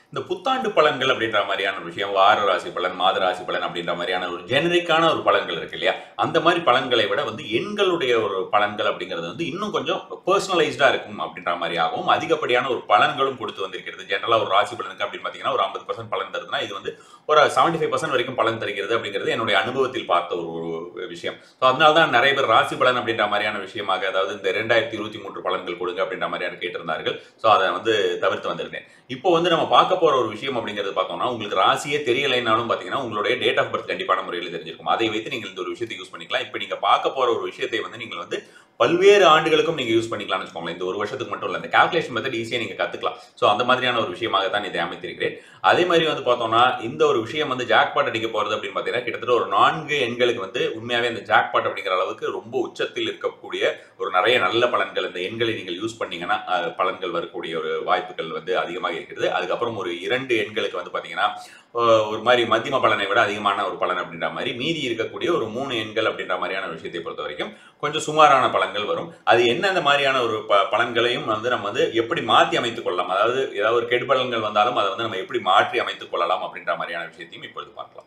இந்த புத்தாண்டு பலன்கள் அப்படின்ற மாதிரியான ஒரு விஷயம் வார ராசி பலன் மாத ராசி பலன் அப்படின்ற மாதிரியான ஒரு ஜெனரிக்கான ஒரு பலன்கள் இருக்கு இல்லையா அந்த மாதிரி பலன்களை விட வந்து எண்களுடைய ஒரு பலன்கள் அப்படிங்கிறது வந்து இன்னும் கொஞ்சம் பர்சனலைஸ்டா இருக்கும் அப்படின்ற மாதிரி ஆகும் அதிகப்படியான ஒரு பலன்களும் கொடுத்து வந்திருக்கிறது ஜெனரலா ஒரு ராசி பலனுக்கு அப்படின்னு பார்த்தீங்கன்னா ஒரு ஐம்பது பர்சன்ட் பலன் தருதுன்னா இது வந்து ஒரு செவன்டி ஃபைவ் பர்சன்ட் வரைக்கும் பலன் தருகிறது அப்படிங்கிறது என்னுடைய அனுபவத்தில் பார்த்த ஒரு ஒரு விஷயம் ஸோ அதனால தான் நிறைய பேர் ராசி பலன் அப்படின்ற மாதிரியான விஷயமாக அதாவது இந்த ரெண்டாயிரத்தி இருபத்தி மூன்று பலன்கள் கொடுங்க அப்படின்ற மாதிரியான கேட்டிருந்தார்கள் ஸோ அதை வந்து தவிர்த்து வந்திருந்தேன் இப்போ வந்து நம்ம பார்க்க போற ஒரு விஷயம் அப்படிங்கிறது பார்த்தோம்னா உங்களுக்கு ராசியே தெரியலைனாலும் பார்த்தீங்கன்னா உங்களுடைய டேட் ஆஃப் பர்த் கண்டிப்பான முறையில் தெரிஞ்சிருக்கும் அதை வைத்து நீங்கள் இந்த ஒரு விஷயத்தை யூஸ் பண்ணிக்கலாம் இப்போ நீங்க பார்க்க போற ஒரு விஷயத்தை வந்து நீங்கள் வந்து பல்வேறு ஆண்டுகளுக்கும் நீங்க யூஸ் பண்ணிக்கலாம்னு வச்சுக்கோங்களேன் இந்த ஒரு வருஷத்துக்கு மட்டும் இல்லை இந்த கால்குலேஷன் மெத்தட் ஈஸியாக நீங்க கத்துக்கலாம் ஸோ அந்த மாதிரியான ஒரு விஷயமாக தான் இதை அமைத்திருக்கிறேன் அதே மாதிரி வந்து பார்த்தோம்னா இந்த ஒரு விஷயம் வந்து ஜாக்பாட் அடிக்க போறது அப்படின்னு பார்த்தீங்கன்னா கிட்டத்தட்ட ஒரு நான்கு எண்களுக்கு வந்து உண்மையாவே இந்த ஜாக்பாட் அப்படிங்கிற அளவுக்கு ரொம்ப உச்சத்தில் இருக்கக்கூடிய ஒரு நிறைய நல்ல பலன்கள் இந்த எண்களை நீங்கள் யூஸ் பண்ணீங்கன்னா அஹ், பலன்கள் வரக்கூடிய ஒரு வாய்ப்புகள் வந்து அதிகமாக இருக்கிறது அதுக்கப்புறம் ஒரு இரண்டு எண்களுக்கு வந்து பார்த்தீங்கன்னா அஹ், ஒரு மாதிரி மத்தியம பலனை விட அதிகமான ஒரு பலன் அப்படின்ற மாதிரி மீதி இருக்கக்கூடிய ஒரு மூணு எண்கள் அப்படின்ற மாதிரியான விஷயத்தை பொறுத்த வரைக்கும் கொஞ்சம் சுமாரான பலன்கள் வரும் அது என்னென்ன மாதிரியான ஒரு ப பலன்களையும் வந்து நம்ம வந்து எப்படி மாற்றி அமைத்துக் கொள்ளலாம் அதாவது ஏதாவது ஒரு கெடுபலன்கள் வந்தாலும் அதை வந்து நம்ம எப்படி மாற்றி அமைத்துக் கொள்ளலாம் அப்படின்ற மாதிரியான விஷயத்தையும் இப்பொழுது பார்க்கலாம்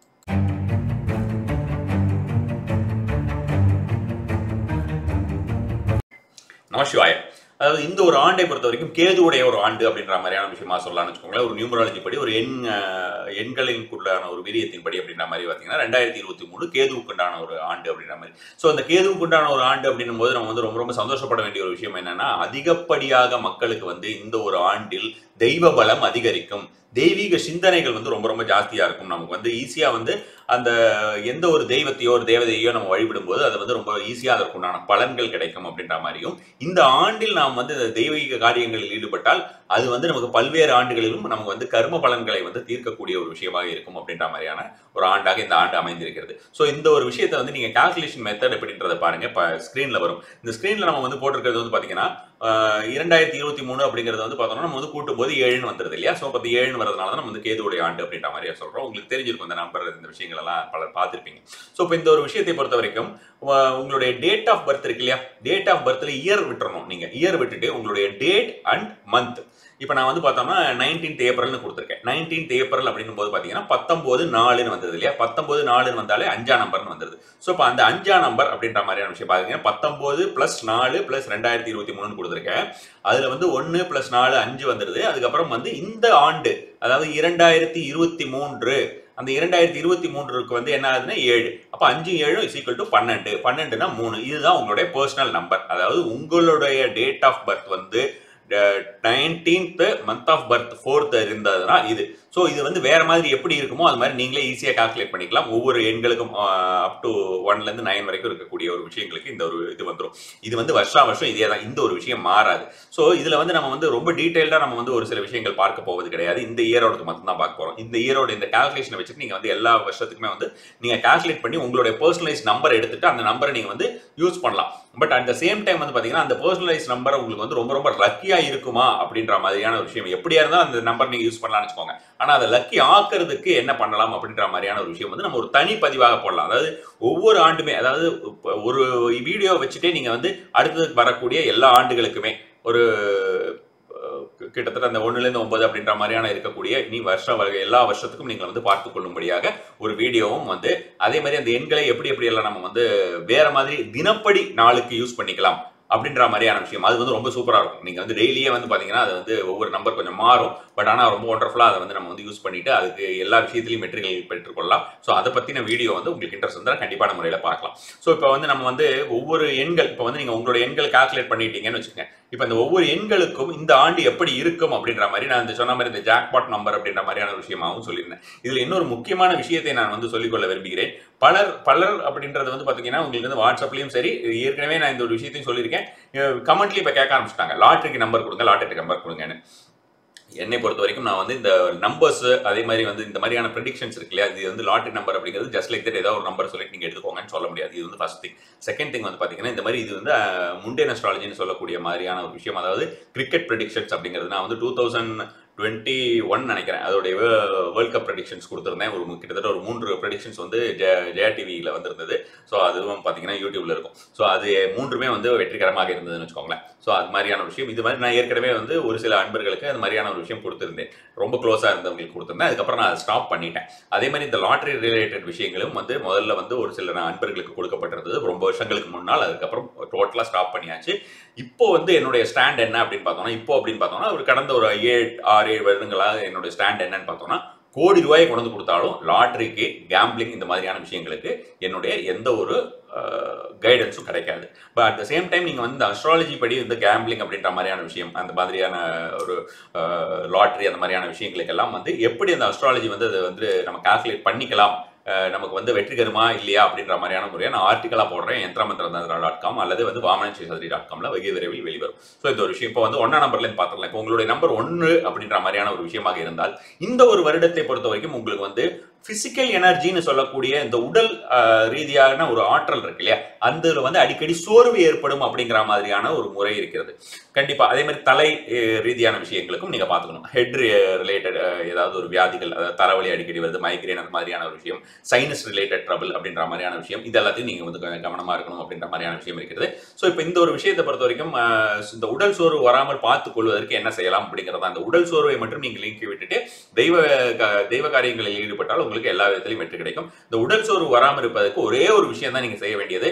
நமசிவாய அதாவது இந்த ஒரு ஆண்டை பொறுத்த வரைக்கும் கேதுவுடைய ஒரு ஆண்டு அப்படின்ற மாதிரியான விஷயமா சொல்லலாம்னு வச்சுக்கோங்களேன் ஒரு நியூமராலஜி படி ஒரு எண் அஹ், எண்களின்குள்ளான ஒரு வீரியத்தின் படி அப்படின்ற மாதிரி பார்த்தீங்கன்னா ரெண்டாயிரத்தி இருபத்தி மூணு கேதுவுக்குண்டான ஒரு ஆண்டு அப்படின்ற மாதிரி ஸோ அந்த கேதுவுக்குண்டான ஒரு ஆண்டு அப்படின்னும் போது நம்ம வந்து ரொம்ப ரொம்ப சந்தோஷப்பட வேண்டிய ஒரு விஷயம் என்னன்னா அதிகப்படியாக மக்களுக்கு வந்து இந்த ஒரு ஆண்டில் தெய்வ பலம் அதிகரிக்கும் தெய்வீக சிந்தனைகள் வந்து ரொம்ப ரொம்ப ஜாஸ்தியா இருக்கும் நமக்கு வந்து ஈஸியா வந்து அந்த எந்த ஒரு தெய்வத்தையோ ஒரு தேவதையோ நம்ம வழிபடும்போது அது வந்து ரொம்ப ஈஸியாக அதற்குண்டான பலன்கள் கிடைக்கும் அப்படின்ற மாதிரியும் இந்த ஆண்டில் நாம் வந்து இந்த தெய்வீக காரியங்களில் ஈடுபட்டால் அது வந்து நமக்கு பல்வேறு ஆண்டுகளிலும் நமக்கு வந்து கர்ம பலன்களை வந்து தீர்க்கக்கூடிய ஒரு விஷயமாக இருக்கும் அப்படின்ற மாதிரியான ஒரு ஆண்டாக இந்த ஆண்டு அமைந்திருக்கிறது ஸோ இந்த ஒரு விஷயத்தை வந்து நீங்க கால்குலேஷன் மெத்தட் எப்படின்றத பாருங்க இப்போ ஸ்க்ரீன்ல வரும் இந்த ஸ்க்ரீன்ல நம்ம வந்து போட்டிருக்கிறது வந்து பாத்தீங்கன்னா ஆஹ், இரண்டாயிரத்தி இருபத்தி மூணு அப்படிங்கிறது வந்து பார்த்தோம்னா நம்ம வந்து கூட்டும் போது ஏழுன்னு வந்துருது இல்லையா ஸோ பத்து ஏழுன்னு வரதுனால தான் நம்ம வந்து கேதுவுடைய ஆண்டு அப்படின்ற மாதிரியா சொல்றோம் உங்களுக்கு தெரிஞ்சிருக்கும் இந்த நம்பர் இந்த விஷயங்கள் எல்லாம் பலர் பார்த்திருப்பீங்க ஸோ இப்போ இந்த ஒரு விஷயத்தை பொறுத்த வரைக்கும் உ- உங்களுடைய டேட் ஆஃப் பர்த் இருக்கு இல்லையா டேட் ஆஃப் பர்த்ல இயர் விட்டுறணும் நீங்க இயர் விட்டுட்டு உங்களுடைய டேட் அண்ட் மந்த் இப்போ நான் வந்து பார்த்தோம்னா நைன்டீன்த் ஏப்ரல்னு கொடுத்துருக்கேன் நைன்டீன்த் ஏப்ரல் அப்படின்னும் போது பார்த்தீங்கன்னா பத்தொம்போது நாலுன்னு வந்தது இல்லையா பத்தொம்போது நாலுன்னு வந்தாலே அஞ்சா நம்பர்னு வந்துருது ஸோ இப்போ அந்த அஞ்சா நம்பர் அப்படின்ற மாதிரியான விஷயம் பார்த்தீங்கன்னா பத்தொம்போது ப்ளஸ் நாலு ப்ளஸ் ரெண்டாயிரத்தி இருபத்தி மூணுன்னு கொடுத்துருக்கேன் அதில் வந்து ஒன்று ப்ளஸ் நாலு அஞ்சு வந்துடுது அதுக்கப்புறம் வந்து இந்த ஆண்டு அதாவது இரண்டாயிரத்தி இருபத்தி மூன்று அந்த இரண்டாயிரத்தி இருபத்தி மூன்றுக்கு வந்து என்ன ஆகுதுன்னா ஏழு அப்போ அஞ்சு ஏழு இஸ் ஈக்குவல் டு பன்னெண்டு பன்னெண்டுனா மூணு இதுதான் உங்களுடைய பர்சனல் நம்பர் அதாவது உங்களுடைய டேட் ஆஃப் பர்த் வந்து nineteenth month of birth fourth இருந்ததுன்னா இது ஸோ இது வந்து வேற மாதிரி எப்படி இருக்குமோ அது மாதிரி நீங்களே ஈஸியாக கால்குலேட் பண்ணிக்கலாம் ஒவ்வொரு எண்களுக்கும் அப் டு ஒன்லேருந்து நைன் வரைக்கும் இருக்கக்கூடிய ஒரு விஷயங்களுக்கு இந்த ஒரு இது வந்துடும் இது வந்து வருஷா வருஷம் இதே தான் இந்த ஒரு விஷயம் மாறாது ஸோ இதில் வந்து நம்ம வந்து ரொம்ப டீட்டெயில்டாக நம்ம வந்து ஒரு சில விஷயங்கள் பார்க்க போவது கிடையாது இந்த இயரோடது மட்டும் தான் பார்க்க போகிறோம் இந்த இயரோட இந்த கால்குலேஷனை வச்சுட்டு நீங்கள் வந்து எல்லா வருஷத்துக்குமே வந்து நீங்கள் கால்குலேட் பண்ணி உங்களுடைய பர்சனலைஸ் நம்பர் எடுத்துட்டு அந்த நம்பரை நீங்கள் வந்து யூஸ் பண்ணலாம் but at the same time வந்து பார்த்தீங்கன்னா அந்த பர்சனலைஸ் நம்பர் உங்களுக்கு வந்து ரொம்ப ரொம்ப லக்கியாக இருக்குமா அப்படின்ற மாதிரியான ஒரு விஷயம் எப்படியா இருந்தாலும் அந்த நம்பர் நீங்கள் யூஸ் பண்ணலாம்னு வச்சுக்கோங்க ஆனால் அதை லக்கி ஆக்குறதுக்கு என்ன பண்ணலாம் அப்படின்ற மாதிரியான ஒரு விஷயம் வந்து நம்ம ஒரு தனி பதிவாக போடலாம் அதாவது ஒவ்வொரு ஆண்டுமே அதாவது இப்ப ஒரு வீடியோ வச்சுட்டே நீங்கள் வந்து அடுத்ததுக்கு வரக்கூடிய எல்லா ஆண்டுகளுக்குமே ஒரு அஹ், கிட்டத்தட்ட அந்த ஒண்ணுலேருந்து ஒன்பது அப்படின்ற மாதிரியான இருக்கக்கூடிய இனி வருஷம் வரை எல்லா வருஷத்துக்கும் நீங்கள் வந்து பார்த்து கொள்ளும்படியாக ஒரு வீடியோவும் வந்து அதே மாதிரி அந்த எண்களை எப்படி எப்படி எல்லாம் நம்ம வந்து வேற மாதிரி தினப்படி நாளுக்கு யூஸ் பண்ணிக்கலாம் அப்படின்ற மாதிரியான விஷயம் அது வந்து ரொம்ப சூப்பராக இருக்கும் நீங்கள் வந்து டெய்லியே வந்து பார்த்தீங்கன்னா அது வந்து ஒவ்வொரு நம்பர் கொஞ்சம் மாறும் பட் ஆனால் ரொம்ப ஒண்டர்ஃபுல்லாக அதை வந்து நம்ம வந்து யூஸ் பண்ணிட்டு அதுக்கு எல்லா விஷயத்திலையும் மெட்டீரியல் பெற்றுக்கொள்ளலாம் ஸோ அதை பற்றின வீடியோ வந்து உங்களுக்கு இன்ட்ரெஸ்ட் இருந்தால் கண்டிப்பான முறையில் பார்க்கலாம் ஸோ இப்போ வந்து நம்ம வந்து ஒவ்வொரு எண்கள் இப்போ வந்து நீங்கள் உங்களோட எண்களை கால்குலேட் பண்ணிட்டீங்கன்னு வச்சுக்கோங்க இப்போ இந்த ஒவ்வொரு எண்களுக்கும் இந்த ஆண்டு எப்படி இருக்கும் அப்படின்ற மாதிரி நான் இந்த சொன்ன மாதிரி இந்த ஜாக்பாட் நம்பர் அப்படின்ற மாதிரியான ஒரு விஷயமாகவும் சொல்லியிருந்தேன் இதில் இன்னொரு முக்கியமான விஷயத்தை நான் வந்து சொல்லிக்கொள்ள விரும்புகிறேன் பலர் பலர் அப்படின்றது வந்து பார்த்தீங்கன்னா உங்களுக்கு வந்து வாட்ஸ்அப்லையும் சரி ஏற்கனவே நான் இந்த ஒரு விஷயத்தையும் சொல்லியிருக்கேன் கமெண்ட்லேயும் இப்போ கேட்க ஆரம்பிச்சிட்டாங்க லாட்ரிக்கு நம்பர் கொடுங்க லாட்ரிக்கு நம்பர் கொடுங்கன்னு என்னை பொறுத்த வரைக்கும் நான் வந்து இந்த நம்பர்ஸ் அதே மாதிரி வந்து இந்த மாதிரியான ப்ரெடிக்ஷன்ஸ் இருக்கு இல்லையா இது வந்து லாட்டரி நம்பர் அப்படிங்கிறது ஜஸ்ட் லைக் தட் ஏதாவது ஒரு நம்பர் சொல்லிட்டு நீங்கள் எடுத்துக்கோங்கன்னு சொல்ல முடியாது இது வந்து ஃபர்ஸ்ட் திங் செகண்ட் திங் வந்து பார்த்தீங்கன்னா இந்த மாதிரி இது வந்து முண்டேன் அஸ்ட்ராலஜின்னு சொல்லக்கூடிய மாதிரியான ஒரு விஷயம் அதாவது கிரிக்கெட் ப்ரெடிக்ஷன்ஸ் அப்படிங்கிறது நான் வந்து டூ தௌசண்ட் டுவெண்ட்டி ஒன் நினைக்கிறேன் அதோடைய வேர்ல்ட் கப் ப்ரெடிக்ஷன்ஸ் கொடுத்துருந்தேன் ஒரு மு- கிட்டத்தட்ட ஒரு மூன்று ப்ரெடிக்ஷன்ஸ் வந்து ஜெ- ஜெயா டிவியில் வந்திருந்தது ஸோ அதுவும் பார்த்தீங்கன்னா யூடியூப்ல இருக்கும் ஸோ அது மூன்றுமே வந்து வெற்றிகரமாக இருந்ததுன்னு வச்சுக்கோங்களேன் ஸோ அது மாதிரியான ஒரு விஷயம் இது மாதிரி நான் ஏற்கனவே வந்து ஒரு சில அன்பர்களுக்கு அது மாதிரியான ஒரு விஷயம் கொடுத்துருந்தேன் ரொம்ப க்ளோஸாக இருந்தவங்களுக்கு கொடுத்துருந்தேன் அதுக்கப்புறம் நான் அதை ஸ்டாப் பண்ணிட்டேன் அதே மாதிரி இந்த லாட்ரி ரிலேட்டட் விஷயங்களும் வந்து முதல்ல வந்து ஒரு சில அன்பர்களுக்கு கொடுக்கப்பட்டிருந்தது ரொம்ப வருஷங்களுக்கு முன்னால் அதுக்கப்புறம் டோட்டலாக ஸ்டாப் பண்ணியாச்சு இப்போ வந்து என்னுடைய ஸ்டாண்ட் என்ன அப்படின்னு பார்த்தோம்னா இப்போ அப்படின்னு பார்த்தோம்னா ஒரு கடந்த ஒரு ஏழு ஆறு ஏழு வருடங்களாக என்னுடைய ஸ்டாண்ட் என்னன்னு பார்த்தோம்னா கோடி ரூபாயை கொண்டு வந்து கொடுத்தாலும் லாட்ரிக்கு கேம்பிளிங் இந்த மாதிரியான விஷயங்களுக்கு என்னுடைய எந்த ஒரு கைடன்ஸும் கிடைக்காது but at the same time நீங்கள் வந்து அஸ்ட்ராலஜி படி இந்த கேம்பிளிங் அப்படின்ற மாதிரியான விஷயம் அந்த மாதிரியான ஒரு லாட்ரி அந்த மாதிரியான விஷயங்களுக்கெல்லாம் வந்து எப்படி அந்த அஸ்ட்ராலஜி வந்து அதை வந்து நம்ம கால்குலேட் பண்ணிக்கலாம் அஹ் நமக்கு வந்து வெற்றிகரமா இல்லையா அப்படின்ற மாதிரியான முறையை நான் ஆர்டிக்கலாக போடுறேன் யந்திரமந்திரதந்திரா டாட் காம் அல்லது வந்து வாமனன் சேஷாதிரி டாட் காம்ல வெகு விரைவில் வெளிவரும் ஸோ இந்த ஒரு விஷயம் இப்போ வந்து ஒன்னா நம்பர்லேருந்து பார்த்துக்கலாம் இப்போ உங்களுடைய நம்பர் ஒன்று அப்படின்ற மாதிரியான ஒரு விஷயமாக இருந்தால் இந்த ஒரு வருடத்தை பொறுத்த வரைக்கும் உங்களுக்கு வந்து பிசிக்கல் எனர்ஜின்னு சொல்லக்கூடிய இந்த உடல் அஹ், ரீதியான ஒரு ஆற்றல் இருக்கு இல்லையா அந்த இதுல வந்து அடிக்கடி சோர்வு ஏற்படும் அப்படிங்கிற மாதிரியான ஒரு முறை இருக்கிறது கண்டிப்பா அதே மாதிரி தலை அஹ், ரீதியான விஷயங்களுக்கும் நீங்க பாத்துக்கணும் ஹெட் ரிலேட்டட் ஏதாவது ஒரு வியாதிகள் அதாவது தலைவலி அடிக்கடி வருது மைக்ரேன் அந்த மாதிரியான ஒரு விஷயம் சைனஸ் ரிலேட்டட் ட்ரபிள் அப்படின்ற மாதிரியான விஷயம் இது எல்லாத்தையும் நீங்க வந்து கொஞ்சம் கவனமா இருக்கணும் அப்படின்ற மாதிரியான விஷயம் இருக்கிறது ஸோ இப்போ இந்த ஒரு விஷயத்தை பொறுத்த வரைக்கும் அஹ், இந்த உடல் சோர்வு வராமல் பார்த்துக் கொள்வதற்கு என்ன செய்யலாம் அப்படிங்கிறத அந்த உடல் சோர்வை மட்டும் நீங்க லிங்கி விட்டுட்டு தெய்வ க- தெய்வ காரியங்களில் ஈடுபட்டால் உங்களுக்கு எல்லா விதத்திலையும் வெற்றி கிடைக்கும் இந்த உடல் சோர்வு வராமல் இருப்பதற்கு ஒரே ஒரு விஷயம் தான் நீங்க செய்ய வேண்டியது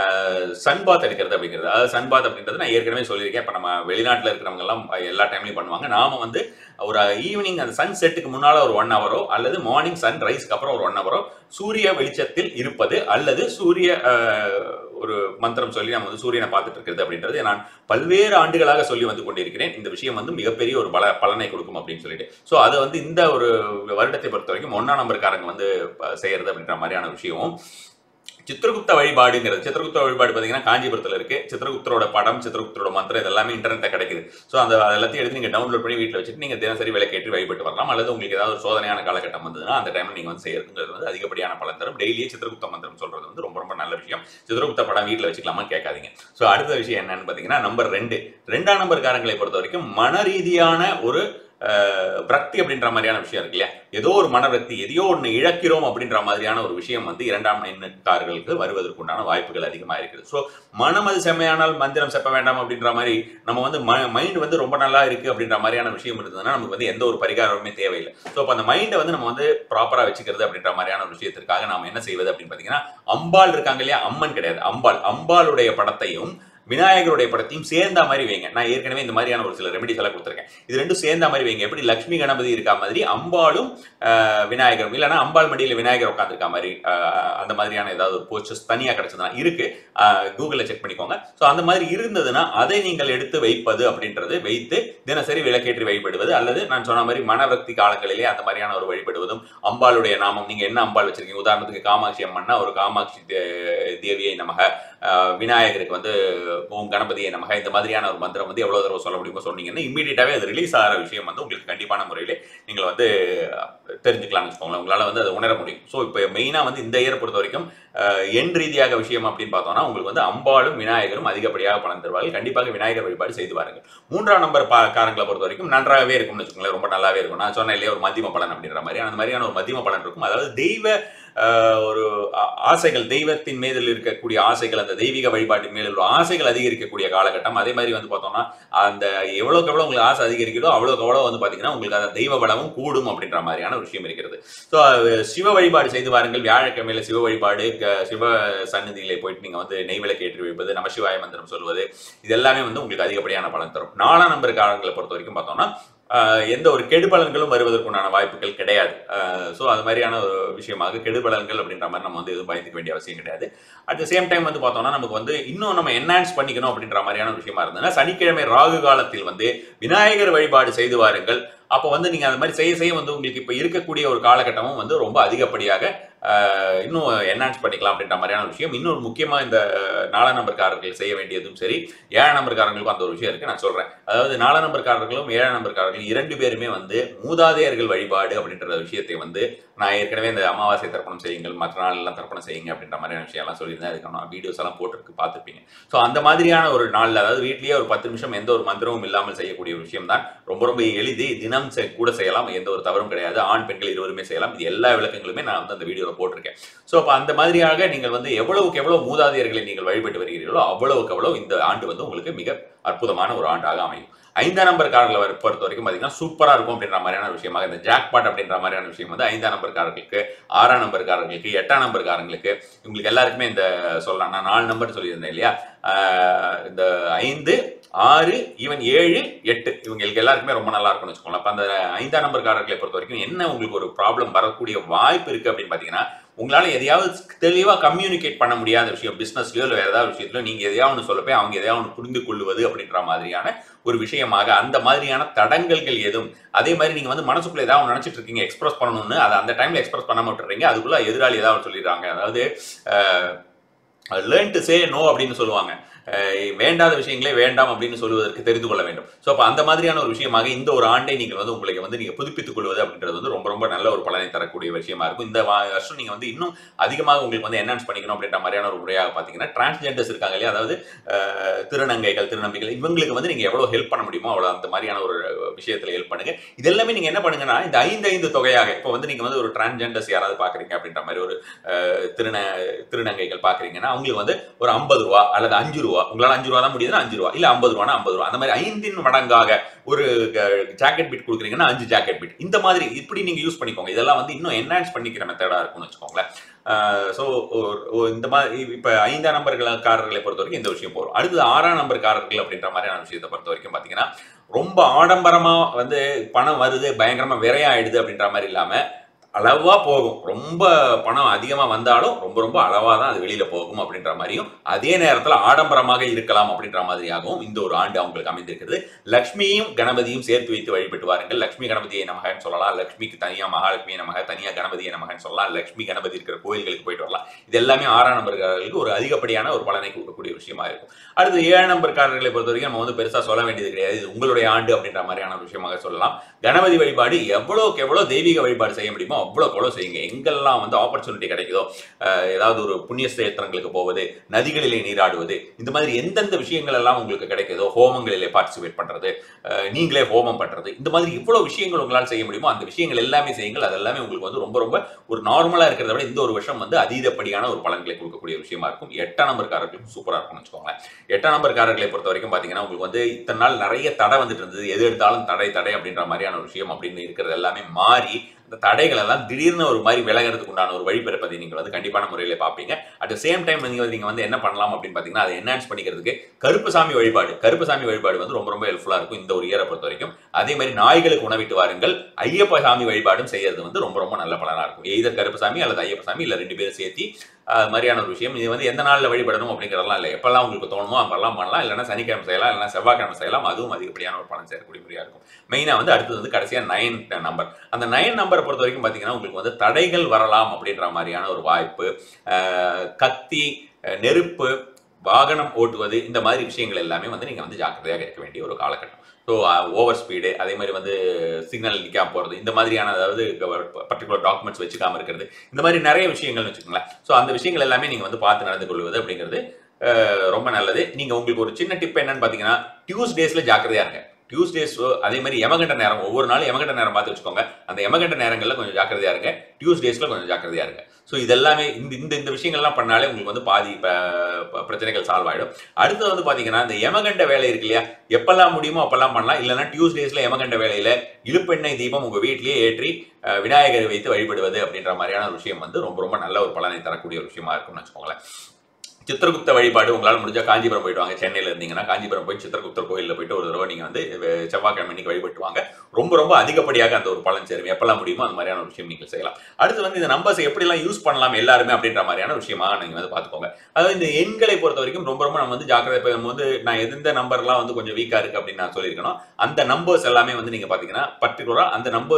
சன்பாத் எடுக்கிறது அப்படிங்கிறது அதாவது சன்பாத் அப்படின்றது நான் ஏற்கனவே சொல்லியிருக்கேன் இப்போ நம்ம வெளிநாட்டில் இருக்கிறவங்க எல்லாம் எல்லா டைம்லையும் பண்ணுவாங்க நாம வந்து ஒரு ஈவினிங் அந்த சன் செட்டுக்கு முன்னால ஒரு ஒன் ஹவரோ அல்லது மார்னிங் சன் ரைஸ்க்கு அப்புறம் ஒரு ஒன் ஹவரோ சூரிய வெளிச்சத்தில் இருப்பது அல்லது சூரிய அஹ், ஒரு மந்திரம் சொல்லி நம்ம வந்து சூரியனை பார்த்துட்டு இருக்கிறது அப்படின்றது நான் பல்வேறு ஆண்டுகளாக சொல்லி வந்து கொண்டிருக்கிறேன் இந்த விஷயம் வந்து மிகப்பெரிய ஒரு பல பலனை கொடுக்கும் அப்படின்னு சொல்லிட்டு ஸோ அதை வந்து இந்த ஒரு வருடத்தை பொறுத்த வரைக்கும் ஒன்னா நம்பர்காரங்க வந்து ப- செய்யறது அப்படின்ற மாதிரியான விஷயமும் சித்திரகுப்த வழிபாடுங்கிறது சித்திரகுப்த வழிபாடு பார்த்தீங்கன்னா காஞ்சிபுரத்தில் இருக்கு சித்திரகுப்தரோட படம் சித்திரகுப்தரோட மந்திரம் இது எல்லாமே இன்டர்நெட்டில் கிடைக்குது ஸோ அந்த அது எல்லாத்தையும் எடுத்து நீங்கள் டவுன்லோட் பண்ணி வீட்டில் வச்சுட்டு நீங்கள் தினசரி விளக்கேற்றி வழிபட்டு வரலாம் அல்லது உங்களுக்கு ஏதாவது ஒரு சோதனையான காலகட்டம் வந்ததுன்னா அந்த டைமில் நீங்கள் வந்து செய்யறதுங்கிறது வந்து அதிகப்படியான பலன் தரும் டெய்லியே சித்திரகுப்த மந்திரம் சொல்றது வந்து ரொம்ப ரொம்ப நல்ல விஷயம் சித்திரகுப்த படம் வீட்டில் வச்சுக்கலாமா கேட்காதீங்க ஸோ அடுத்த விஷயம் என்னன்னு பார்த்தீங்கன்னா நம்பர் ரெண்டு ரெண்டாம் நம்பர்காரங்களை பொறுத்த வரைக்கும் மன ரீதியான ஒரு அஹ், விரக்தி அப்படின்ற மாதிரியான விஷயம் இருக்கு இல்லையா ஏதோ ஒரு மனவிரக்தி எதையோ ஒன்று இழக்கிறோம் அப்படின்ற மாதிரியான ஒரு விஷயம் வந்து இரண்டாம் எண்ணுக்காரர்களுக்கு வருவதற்குண்டான வாய்ப்புகள் அதிகமாக இருக்குது ஸோ மனம் அது செம்மையானால் மந்திரம் செப்ப வேண்டாம் அப்படின்ற மாதிரி நம்ம வந்து மைண்ட் வந்து ரொம்ப நல்லா இருக்கு அப்படின்ற மாதிரியான விஷயம் இருந்ததுன்னா நமக்கு வந்து எந்த ஒரு பரிகாரமுமே தேவையில்லை ஸோ அப்போ அந்த மைண்டை வந்து நம்ம வந்து ப்ராப்பராக வச்சுக்கிறது அப்படின்ற மாதிரியான ஒரு விஷயத்திற்காக நாம என்ன செய்வது அப்படின்னு பார்த்தீங்கன்னா அம்பாள் இருக்காங்க இல்லையா அம்மன் கிடையாது அம்பாள் அம்பாளுடைய படத்தையும் விநாயகருடைய படத்தையும் சேர்ந்த மாதிரி வைங்க நான் ஏற்கனவே இந்த மாதிரியான ஒரு சில ரெமெடிஸ் எல்லாம் கொடுத்துருக்கேன் இது ரெண்டும் சேர்ந்த மாதிரி வைங்க எப்படி லக்ஷ்மி கணபதி இருக்கா மாதிரி அம்பாளும் ஆஹ், விநாயகரும் இல்லைன்னா அம்பாள் மடியில் விநாயகர் உட்காந்துருக்கா மாதிரி ஆஹ், அந்த மாதிரியான ஏதாவது ஒரு போஸ்டர்ஸ் தனியாக கிடைச்சதுன்னா இருக்கு கூகுளில் செக் பண்ணிக்கோங்க ஸோ அந்த மாதிரி இருந்ததுன்னா அதை நீங்கள் எடுத்து வைப்பது அப்படின்றது வைத்து தினசரி விளக்கேற்றி வழிபடுவது அல்லது நான் சொன்ன மாதிரி மனவக்தி காலங்களிலே அந்த மாதிரியான ஒரு வழிபடுவதும் அம்பாளுடைய நாமம் நீங்க என்ன அம்பாள் வச்சிருக்கீங்க உதாரணத்துக்கு காமாட்சி அம்மன்னா ஒரு காமாட்சி தே- தேவியை நமக ஆஹ், விநாயகருக்கு வந்து ஓம் கணபதியை நமக இந்த மாதிரியான ஒரு மந்திரம் வந்து எவ்வளவு தடவை சொல்ல முடியுமோ சொன்னீங்கன்னா இம்மீடியட்டாவே அது ரிலீஸ் ஆகிற விஷயம் வந்து உங்களுக்கு கண்டிப்பான முறையில் நீங்கள் வந்து தெரிஞ்சுக்கலாம்னு வச்சுக்கோங்களேன் உங்களால வந்து அதை உணர முடியும் ஸோ இப்போ மெயினாக வந்து இந்த இயரை பொறுத்த வரைக்கும் ஆஹ், எண் ரீதியாக விஷயம் அப்படின்னு பார்த்தோம்னா உங்களுக்கு வந்து அம்பாளும் விநாயகரும் அதிகப்படியாக பலன் தருவார்கள் கண்டிப்பாக விநாயகர் வழிபாடு செய்து வாருங்கள் மூன்றாம் நம்பர் பா காரங்களை பொறுத்த வரைக்கும் நன்றாகவே இருக்கும்னு வச்சுக்கோங்களேன் ரொம்ப நல்லாவே இருக்கும் நான் சொன்னேன் இல்லையா ஒரு மத்தியம பலன் அப்படின்ற மாதிரி அந்த மாதிரியான ஒரு மத்தியம பலன் இருக்கும் அதாவது தெய்வ ஆஹ், ஒரு ஆ- ஆசைகள் தெய்வத்தின் மீதில் இருக்கக்கூடிய ஆசைகள் அந்த தெய்வீக வழிபாட்டின் மேல் உள்ள ஆசைகள் அதிகரிக்கக்கூடிய காலகட்டம் அதே மாதிரி வந்து பார்த்தோம்னா அந்த எவ்வளோக்கு எவ்வளோ உங்களுக்கு ஆசை அதிகரிக்கிறதோ அவ்வளோக்கு எவ்வளோ வந்து பார்த்தீங்கன்னா உங்களுக்கு அந்த தெய்வ பலமும் கூடும் அப்படின்ற மாதிரியான ஒரு விஷயம் இருக்கிறது ஸோ சிவ வழிபாடு செய்து வாருங்கள் வியாழக்கிழமையில சிவ வழிபாடு க- சிவ சந்நிதியிலே போயிட்டு நீங்கள் வந்து நெய் விளக்கு ஏற்றி வைப்பது நமசிவாய மந்திரம் சொல்வது இது எல்லாமே வந்து உங்களுக்கு அதிகப்படியான பலன் தரும் நாலாம் நம்பர் காலங்களை பொறுத்த வரைக்கும் பார்த்தோம்னா ஆஹ், எந்த ஒரு கெடுபலன்களும் வருவதற்குண்டான வாய்ப்புகள் கிடையாது ஸோ அது மாதிரியான ஒரு விஷயமாக கெடுபலன்கள் அப்படின்ற மாதிரி நம்ம வந்து எதுவும் பயந்துக்க வேண்டிய அவசியம் கிடையாது அட் த சேம் டைம் வந்து பார்த்தோம்னா நமக்கு வந்து இன்னும் நம்ம என்ஹான்ஸ் பண்ணிக்கணும் அப்படின்ற மாதிரியான ஒரு விஷயமா இருந்ததுன்னா சனிக்கிழமை ராகு காலத்தில் வந்து விநாயகர் வழிபாடு செய்து வாருங்கள் அப்போ வந்து நீங்க அந்த மாதிரி செய்ய செய்ய வந்து உங்களுக்கு இப்போ இருக்கக்கூடிய ஒரு காலகட்டமும் வந்து ரொம்ப அதிகப்படியாக ஆஹ், இன்னும் என்ஹான்ஸ் பண்ணிக்கலாம் அப்படின்ற மாதிரியான விஷயம் இன்னொரு முக்கியமா இந்த நாலாம் நம்பர்காரர்கள் செய்ய வேண்டியதும் சரி ஏழாம் நம்பர்காரங்களுக்கும் அந்த ஒரு விஷயம் இருக்கு நான் சொல்றேன் அதாவது நாலாம் நம்பர்காரர்களும் ஏழாம் நம்பர்காரர்களும் இரண்டு பேருமே வந்து மூதாதையர்கள் வழிபாடு அப்படின்ற விஷயத்தை வந்து நான் ஏற்கனவே இந்த அமாவாசை தர்ப்பணம் செய்யுங்கள் மற்ற நாள் எல்லாம் தர்ப்பணம் செய்யுங்க அப்படின்ற மாதிரியான விஷயம் எல்லாம் சொல்லியிருந்தேன் அதுக்கான வீடியோஸ் எல்லாம் போட்டுருக்கு பார்த்துருப்பீங்க ஸோ அந்த மாதிரியான ஒரு நாளில் அதாவது வீட்லயே ஒரு பத்து நிமிஷம் எந்த ஒரு மந்திரமும் இல்லாமல் செய்யக்கூடிய ஒரு விஷயம் தான் ரொம்ப ரொம்ப எளிது தினம் செ- கூட செய்யலாம் எந்த ஒரு தவறும் கிடையாது ஆண் பெண்கள் இருவருமே செய்யலாம் இது எல்லா விளக்கங்களுமே நான் வந்து அந்த வீடியோவில் போட்டிருக்கேன் ஸோ அப்போ அந்த மாதிரியாக நீங்கள் வந்து எவ்வளவுக்கு எவ்வளவு மூதாதையர்களை நீங்கள் வழிபட்டு வருகிறீர்களோ அவ்வளவுக்கு அவ்வளவு இந்த ஆண்டு வந்து உங்களுக்கு மிக அற்புதமான ஒரு ஆண்டாக அமையும் ஐந்தாம் நம்பர் கார்டில் வர பொறுத்த வரைக்கும் பார்த்தீங்கன்னா சூப்பராக இருக்கும் அப்படின்ற மாதிரியான விஷயமாக இந்த ஜாக்பாட் அப்படின்ற மாதிரியான விஷயம் வந்து ஐந்தாம் நம்பர் காரர்களுக்கு ஆறாம் நம்பர் காரங்களுக்கு எட்டாம் நம்பர் காரங்களுக்கு இவங்களுக்கு எல்லாருக்குமே இந்த சொல்லலாம் நான் நாலு நம்பர் சொல்லியிருந்தேன் இல்லையா ஆஹ் இந்த ஐந்து ஆறு ஈவன் ஏழு எட்டு இவங்களுக்கு எல்லாருக்குமே ரொம்ப நல்லா இருக்கும்னு வச்சுக்கோங்களேன் அப்போ அந்த ஐந்தாம் நம்பர் காரர்களை பொறுத்த வரைக்கும் என்ன உங்களுக்கு ஒரு ப்ராப்ளம் வரக்கூடிய வாய்ப்பு இருக்கு அப்படின்னு பார்த்தீங்கன்னா உங்களால எதையாவது தெளிவாக கம்யூனிகேட் பண்ண முடியாத விஷயம் பிஸ்னஸ்லயோ இல்லை வேற ஏதாவது விஷயத்துல நீங்க எதையாவது ஒன்று சொல்லப்போ அவங்க எதையாவது ஒன்று புரிந்து கொள்வது அப்படின்ற மாதிரியான ஒரு விஷயமாக அந்த மாதிரியான தடங்கல்கள் எதுவும் அதே மாதிரி நீங்க வந்து மனசுக்குள்ள ஏதாவது ஒண்ணு நினைச்சிட்டு இருக்கீங்க எக்ஸ்பிரஸ் பண்ணணும்னு அதை அந்த டைம்ல எக்ஸ்பிரஸ் பண்ணாம விட்டுறீங்க அதுக்குள்ள எதிராளி ஏதாவது சொல்லிடுறாங்க அதாவது லேர்ன் டு சே நோ அப்படின்னு சொல்லுவாங்க அஹ் வேண்டாத விஷயங்களே வேண்டாம் அப்படின்னு சொல்லுவதற்கு தெரிந்து கொள்ள வேண்டும் ஸோ அப்போ அந்த மாதிரியான ஒரு விஷயமாக இந்த ஒரு ஆண்டை நீங்கள் வந்து உங்களுக்கு வந்து நீங்கள் புதுப்பித்துக் கொள்வது அப்படின்றது வந்து ரொம்ப ரொம்ப நல்ல ஒரு பலனை தரக்கூடிய விஷயமா இருக்கும் இந்த வா- வருஷம் நீங்கள் வந்து இன்னும் அதிகமாக உங்களுக்கு வந்து என்ஹான்ஸ் பண்ணிக்கணும் அப்படின்ற மாதிரியான ஒரு முறையாக பார்த்தீங்கன்னா டிரான்ஸ்ஜெண்டர்ஸ் இருக்காங்க இல்லையா அதாவது அஹ், திருநங்கைகள் திருநம்பிகள் இவங்களுக்கு வந்து நீங்கள் எவ்வளோ ஹெல்ப் பண்ண முடியுமோ அவ்வளோ அந்த மாதிரியான ஒரு விஷயத்தில் ஹெல்ப் பண்ணுங்க இது எல்லாமே நீங்கள் என்ன பண்ணுங்கன்னா இந்த ஐந்து ஐந்து தொகையாக இப்போ வந்து நீங்கள் வந்து ஒரு டிரான்ஸ்ஜெண்டர்ஸ் யாராவது பார்க்குறீங்க அப்படின்ற மாதிரி ஒரு அஹ், திருந திருநங்கைகள் பார்க்குறீங்கன்னா அவங்களுக்கு வந்து ஒரு ஐம்பது ரூபா அல்லது அஞ்சு ரூபா உங்களால் அஞ்சு ரூபா தான் முடியுதுன்னா அஞ்சு ரூபா இல்லை ஐம்பது ரூபானா ஐம்பது ரூபா அந்த மாதிரி ஐந்தின் மடங்காக ஒரு ஜாக்கெட் பிட் கொடுக்குறீங்கன்னா அஞ்சு ஜாக்கெட் பிட் இந்த மாதிரி இப்படி நீங்க யூஸ் பண்ணிக்கோங்க இதெல்லாம் வந்து இன்னும் என்ஹான்ஸ் பண்ணிக்கிற மெத்தடா இருக்கும்னு வச்சுக்கோங்களேன் ஸோ இந்த மாதிரி இப்போ ஐந்தாம் நம்பர்கள்காரர்களை பொறுத்த வரைக்கும் இந்த விஷயம் போகும் அடுத்தது ஆறாம் நம்பர்காரர்கள் அப்படின்ற மாதிரியான விஷயத்தை பொறுத்த வரைக்கும் பார்த்தீங்கன்னா ரொம்ப ஆடம்பரமா வந்து பணம் வருது பயங்கரமா விரையாயிடுது அப்படின்ற மாதிரி இல்லாம அளவா போகும் ரொம்ப பணம் அதிகமா வந்தாலும் ரொம்ப ரொம்ப அளவா தான் அது வெளியில போகும் அப்படின்ற மாதிரியும் அதே நேரத்துல ஆடம்பரமாக இருக்கலாம் அப்படின்ற மாதிரியாகவும் இந்த ஒரு ஆண்டு அவங்களுக்கு அமைந்திருக்கிறது லக்ஷ்மியும் கணபதியும் சேர்த்து வைத்து வழிபட்டு வாருங்கள் லக்ஷ்மி கணபதியை நமகன்னு சொல்லலாம் லக்ஷ்மிக்கு தனியா மகாலட்சுமி நமக தனியா கணபதியை நமகன்னு சொல்லலாம் லக்ஷ்மி கணபதி இருக்கிற கோயில்களுக்கு போயிட்டு வரலாம் இது எல்லாமே ஆறாம் நம்பர்காரர்களுக்கு ஒரு அதிகப்படியான ஒரு பலனை கொடுக்கக்கூடிய விஷயமா இருக்கும் அடுத்து ஏழு நம்பர்காரர்களை பொறுத்த வரைக்கும் நம்ம வந்து பெருசா சொல்ல வேண்டியது கிடையாது இது உங்களுடைய ஆண்டு அப்படின்ற மாதிரியான ஒரு விஷயமாக சொல்லலாம் கணபதி வழிபாடு எவ்வளவுக்கு எவ்வளவு தெய்வீக வழிபாடு செய்ய முடியுமோ அவ்வளோக்கு எவ்வளோ செய்யுங்க எங்கெல்லாம் வந்து ஆப்பர்ச்சுனிட்டி கிடைக்குதோ அஹ், ஏதாவது ஒரு புண்ணிய சேத்திரங்களுக்கு போவது நதிகளிலே நீராடுவது இந்த மாதிரி எந்தெந்த விஷயங்கள் எல்லாம் உங்களுக்கு கிடைக்குதோ ஹோமங்களிலே பார்ட்டிசிபேட் பண்றது அஹ், நீங்களே ஹோமம் பண்றது இந்த மாதிரி இவ்வளவு விஷயங்கள் உங்களால் செய்ய முடியுமோ அந்த விஷயங்கள் எல்லாமே செய்யுங்கள் அது எல்லாமே உங்களுக்கு வந்து ரொம்ப ரொம்ப ஒரு நார்மலா இருக்கிறத விட இந்த ஒரு வருஷம் வந்து அதீதப்படியான ஒரு பலன்களை கொடுக்கக்கூடிய விஷயமா இருக்கும் எட்டாம் நம்பர்காரர்களுக்கும் சூப்பரா இருக்கும்னு வச்சுக்கோங்களேன் எட்டாம் நம்பர்காரர்களை பொறுத்த வரைக்கும் பாத்தீங்கன்னா உங்களுக்கு வந்து இத்தனை நாள் நிறைய தடை வந்துட்டு இருந்தது எது எடுத்தாலும் தடை தடை அப்படின்ற மாதிரியான ஒரு விஷயம் அப்படின்னு இருக்கிறது எல்லாமே மாறி அந்த தடைகள் எல்லாம் திடீர்னு ஒரு மாதிரி விலகிறதுக்கு உண்டான ஒரு வழிபிறப்பதை நீங்கள் வந்து கண்டிப்பான முறையில் பார்ப்பீங்க அட் த சேம் டைம் நீங்கள் வந்து நீங்கள் வந்து என்ன பண்ணலாம் அப்படின்னு பார்த்தீங்கன்னா அதை என்ஹான்ஸ் பண்ணிக்கிறதுக்கு கருப்புசாமி வழிபாடு கருப்புசாமி வழிபாடு வந்து ரொம்ப ரொம்ப ஹெல்ப்ஃபுல்லாக இருக்கும் இந்த ஒரு இயரை பொறுத்த வரைக்கும் அதே மாதிரி நாய்களுக்கு உணவிட்டு வாருங்கள் ஐயப்ப சாமி வழிபாடும் செய்யறது வந்து ரொம்ப ரொம்ப நல்ல பலனாக இருக்கும் எய்தர் கருப்புசாமி அல்லது ஐயப்ப சாமி இல்லை ரெண்டு பேரும் சேர்த்தி அது மாதிரியான ஒரு விஷயம் இது வந்து எந்த நாளில் வழிபடணும் அப்படிங்கிறதெல்லாம் இல்லை எப்பெல்லாம் உங்களுக்கு தோணுமோ அப்பெல்லாம் பண்ணலாம் இல்லைன்னா சனிக்கிழமை செய்யலாம் இல்லைன்னா செவ்வாய்க்கிழமை செய்யலாம் அதுவும் அதிகப்படியான ஒரு பலன் சேரக்கூடிய முறையாக இருக்கும் மெயினாக வந்து அடுத்தது வந்து கடைசியாக நைன் நம்பர் அந்த நைன் நம்பரை பொறுத்த வரைக்கும் பார்த்தீங்கன்னா உங்களுக்கு வந்து தடைகள் வரலாம் அப்படின்ற மாதிரியான ஒரு வாய்ப்பு அஹ், கத்தி அஹ், நெருப்பு வாகனம் ஓட்டுவது இந்த மாதிரி விஷயங்கள் எல்லாமே வந்து நீங்கள் வந்து ஜாக்கிரதையாக இருக்க வேண்டிய ஒரு காலகட்டம் ஸோ ஓவர் ஸ்பீடு அதே மாதிரி வந்து சிக்னல் நிற்காம போகிறது இந்த மாதிரியான அதாவது பர்டிகுலர் டாக்குமெண்ட்ஸ் வச்சுக்காம இருக்கிறது இந்த மாதிரி நிறைய விஷயங்கள்னு வச்சுக்கோங்களேன் ஸோ அந்த விஷயங்கள் எல்லாமே நீங்கள் வந்து பார்த்து நடந்து கொள்வது அப்படிங்கிறது அஹ், ரொம்ப நல்லது நீங்கள் உங்களுக்கு ஒரு சின்ன டிப் என்னன்னு பார்த்தீங்கன்னா டியூஸ்டேஸில் ஜாக்கிரதையாக இருங்க டியூஸ்டேஸ் அதே மாதிரி யமகண்ட நேரம் ஒவ்வொரு நாளும் யமகண்ட நேரம் பார்த்து வச்சுக்கோங்க அந்த யமகண்ட நேரங்களில் கொஞ்சம் ஜாக்கிரதையா இருங்க டியூஸ்டேஸில் கொஞ்சம் ஜாக்கிரதையா இருங்க ஸோ இதெல்லாமே இந்த இந்த இந்த விஷயங்கள்லாம் பண்ணாலே உங்களுக்கு வந்து பாதி ப- ப- பிரச்சனைகள் சால்வ் ஆகிடும் அடுத்து வந்து பார்த்தீங்கன்னா இந்த யமகண்ட வேலை இருக்கு இல்லையா எப்பெல்லாம் முடியுமோ அப்பெல்லாம் பண்ணலாம் இல்லைன்னா டியூஸ்டேஸில் யமகண்ட வேலையில் இழுப்பெண்ணெய் தீபம் உங்கள் வீட்டிலேயே ஏற்றி அஹ், விநாயகரை வைத்து வழிபடுவது அப்படின்ற மாதிரியான ஒரு விஷயம் வந்து ரொம்ப ரொம்ப நல்ல ஒரு பலனை தரக்கூடிய ஒரு விஷயமா இருக்கும்னு வச்சுக்கோங்களேன் சித்திரகுப்த வழிபாடு உங்களால் முடிஞ்சா காஞ்சிபுரம் போயிட்டு வாங்க சென்னையில் இருந்தீங்கன்னா காஞ்சிபுரம் போய் சித்திரகுப்தர் கோயிலில் போயிட்டு ஒரு தடவை நீங்கள் வந்து அஹ், செவ்வாய்க்கிழமை இன்னைக்கு வழிபட்டு வாங்க ரொம்ப ரொம்ப அதிகப்படியாக அந்த ஒரு பலன் சேரும் எப்பெல்லாம் முடியுமோ அந்த மாதிரியான ஒரு விஷயம் நீங்கள் செய்யலாம் அடுத்து வந்து இந்த நம்பர்ஸ் எப்படிலாம் யூஸ் பண்ணலாம் எல்லாருமே அப்படின்ற மாதிரியான விஷயமா நீங்கள் வந்து பார்த்துக்கோங்க அதாவது இந்த எண்களை பொறுத்த வரைக்கும் ரொம்ப ரொம்ப நம்ம வந்து ஜாக்கிரதை இப்போ நம்ம வந்து நான் எந்த நம்பர்லாம் வந்து கொஞ்சம் வீக்காக இருக்குது அப்படின்னு நான் சொல்லியிருக்கணும் அந்த நம்பர்ஸ் எல்லாமே வந்து நீங்கள் பார்த்தீங்கன்னா பர்டிகுலராக அந்த நம்பர்ஸ்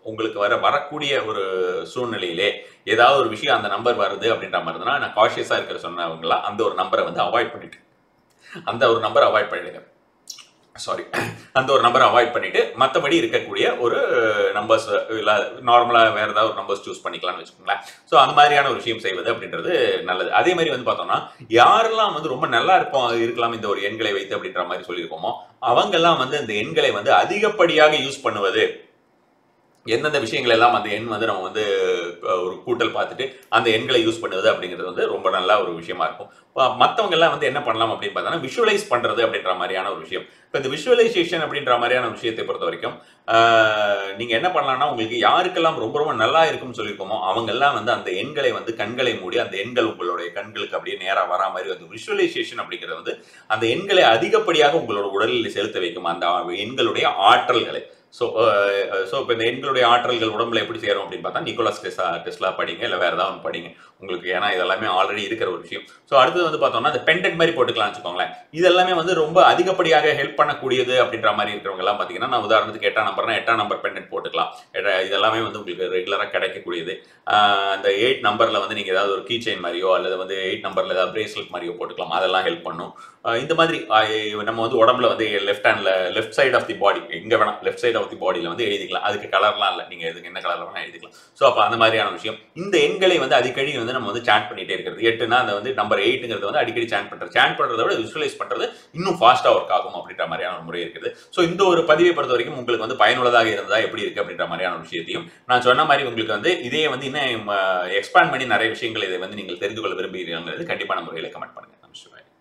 உங்களுக்கு வர வரக்கூடிய ஒரு சூழ்நிலையிலே ஏதாவது ஒரு விஷயம் அந்த நம்பர் வருது அப்படின்ற மாதிரி இருந்ததுன்னா நான் காஷியஸாக இருக்கிற சொன்னவங்களாம் அந்த ஒரு நம்பரை வந்து அவாய்ட் பண்ணிட்டு அந்த ஒரு நம்பரை அவாய்ட் பண்ணிடுங்க சாரி அந்த ஒரு நம்பரை அவாய்ட் பண்ணிட்டு மற்றபடி இருக்கக்கூடிய ஒரு நம்பர்ஸ் இல்லை நார்மலாக வேற ஏதாவது ஒரு நம்பர்ஸ் சூஸ் பண்ணிக்கலாம்னு வச்சுக்கோங்களேன் ஸோ அந்த மாதிரியான ஒரு விஷயம் செய்வது அப்படின்றது நல்லது அதே மாதிரி வந்து பார்த்தோம்னா யாரெல்லாம் வந்து ரொம்ப நல்லா இருப்போம் இருக்கலாம் இந்த ஒரு எண்களை வைத்து அப்படின்ற மாதிரி சொல்லியிருக்கோமோ அவங்கெல்லாம் வந்து இந்த எண்களை வந்து அதிகப்படியாக யூஸ் பண்ணுவது எந்தெந்த விஷயங்கள் எல்லாம் அந்த எண் வந்து நம்ம வந்து அஹ், ஒரு கூட்டல் பார்த்துட்டு அந்த எண்களை யூஸ் பண்ணுவது அப்படிங்கிறது வந்து ரொம்ப நல்ல ஒரு விஷயமா இருக்கும் அஹ், மத்தவங்க எல்லாம் வந்து என்ன பண்ணலாம் அப்படின்னு பார்த்தோம்னா விஷுவலைஸ் பண்றது அப்படின்ற மாதிரியான ஒரு விஷயம் இப்போ இந்த விஷுவலைசேஷன் அப்படின்ற மாதிரியான விஷயத்தை பொறுத்த வரைக்கும் ஆஹ், நீங்க என்ன பண்ணலாம்னா உங்களுக்கு யாருக்கெல்லாம் ரொம்ப ரொம்ப நல்லா இருக்கும்னு சொல்லியிருக்கோமோ அவங்க எல்லாம் வந்து அந்த எண்களை வந்து கண்களை மூடி அந்த எண்கள் உங்களுடைய கண்களுக்கு அப்படியே நேரா வரா மாதிரி வந்து விஷுவலைசேஷன் அப்படிங்கிறது வந்து அந்த எண்களை அதிகப்படியாக உங்களோட உடலில் செலுத்த வைக்கும் அந்த எண்களுடைய ஆற்றல்களை ஸோ ஸோ இப்போ இந்த எண்களுடைய ஆற்றல்கள் உடம்புல எப்படி சேரும் அப்படின்னு பார்த்தா நிக்கோலாஸ் டெஸ்லா டெஸ்லா படிங்க இல்லை வேற ஏதாவது ஒன்று படிங்க உங்களுக்கு ஏன்னா இதெல்லாமே ஆல்ரெடி இருக்கிற ஒரு விஷயம் ஸோ அடுத்தது வந்து பார்த்தோம்னா அந்த பெண்டன்ட் மாதிரி போட்டுக்கலாம் வச்சுக்கோங்களேன் இது எல்லாமே வந்து ரொம்ப அதிகப்படியாக ஹெல்ப் பண்ணக்கூடியது அப்படின்ற மாதிரி இருக்கிறவங்க எல்லாம் பார்த்தீங்கன்னா நான் உதாரணத்துக்கு எட்டாம் நம்பர்னா எட்டாம் நம்பர் பெண்டன்ட் போட்டுக்கலாம் எட்ட- இதெல்லாமே வந்து உங்களுக்கு ரெகுலராக கிடைக்கக்கூடியது ஆஹ் அந்த எயிட் நம்பரில் வந்து நீங்கள் ஏதாவது ஒரு கீ செயின் மாதிரியோ அல்லது வந்து எயிட் நம்பரில் ஏதாவது பிரேஸ்லெட் மாதிரியோ போட்டுக்கலாம் அதெல்லாம் ஹெல்ப் பண்ணும் ஆஹ் இந்த மாதிரி ஆஹ் நம்ம வந்து உடம்புல வந்து லெஃப்ட் ஹேண்ட்ல left side of the body எங்க வேணா லெஃப்ட் சைடு ஆஃப் தி பாடியில வந்து எழுதிக்கலாம் அதுக்கு கலர்லாம் இல்லை நீங்க எதுக்கு என்ன கலர்ல வேணா எழுதிக்கலாம் ஸோ அப்போ அந்த மாதிரியான விஷயம் இந்த எண்களை வந்து அடிக்கடி வந்து நம்ம வந்து சாட் பண்ணிட்டே இருக்கிறது எட்டுனா அந்த வந்து நம்பர் எயிட்டுங்கிறது வந்து அடிக்கடி சாட் பண்றது சாட் பண்றதை விட விஷுவலைஸ் பண்றது இன்னும் ஃபாஸ்டா ஒர்க் ஆகும் அப்படின்ற மாதிரியான ஒரு முறை இருக்குது ஸோ இந்த ஒரு பதிவை பொறுத்த வரைக்கும் உங்களுக்கு வந்து பயனுள்ளதாக இருந்தா எப்படி இருக்கு அப்படின்ற மாதிரியான ஒரு விஷயத்தையும் நான் சொன்ன மாதிரி உங்களுக்கு வந்து இதே வந்து இன்னும் எக்ஸ்பேண்ட் பண்ணி நிறைய விஷயங்கள் இதை வந்து நீங்கள் தெரிந்து கொள்ள விரும்புகிறீர்கள் கண்டிப்பான முறையில் கமெண்ட் பண்ணுங்க நமஸ்காரம்